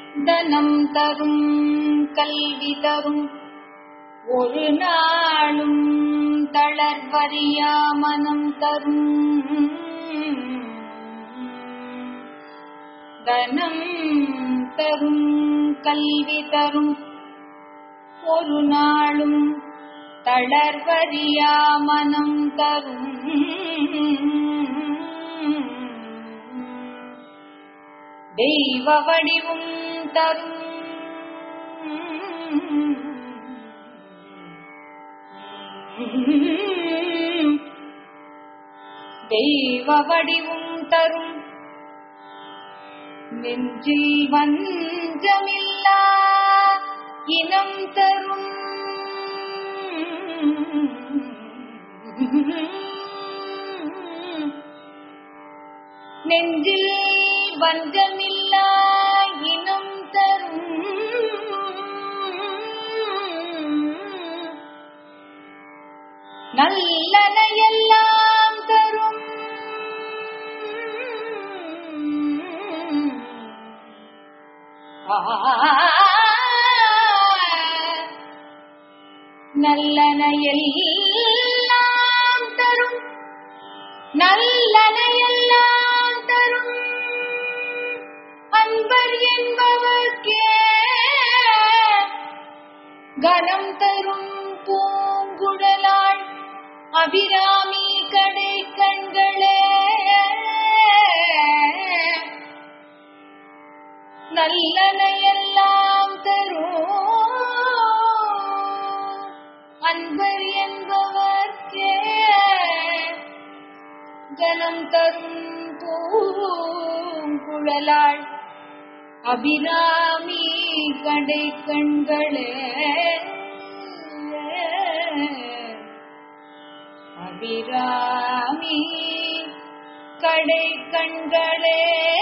தனம் தரும் கல்வி தரும் ஒரு நாளும் தளர்வறியா மனம் தரும் தனம் தரும் கல்வி தரும் ஒரு நாளும் தளர்வறியா மனம் தரும் தெய்வ வடிவும் தரும் தெய்வ வடிவும் தரும் நெஞ்சில் வஞ்சமில்லா இனம் தரும் நெஞ்சில் வஞ்சமில்லா இனம் தரும் நல்லனையெல்லாம் தரும் நல்லனையெல்லாம் தரும் நல்லனையெல்லாம் தரும் அன்பர் என்பவர்க்கே கனம் தரும் பூங்குழலாள் அபிராமி கடை கண்களே நல்லனையெல்லாம் தரும் அன்பர் என்பவர்க்கே கனம் தரும் பூங்குழலாள் அபிராமி கடை கண்களே அபிராமி கடை கண்களே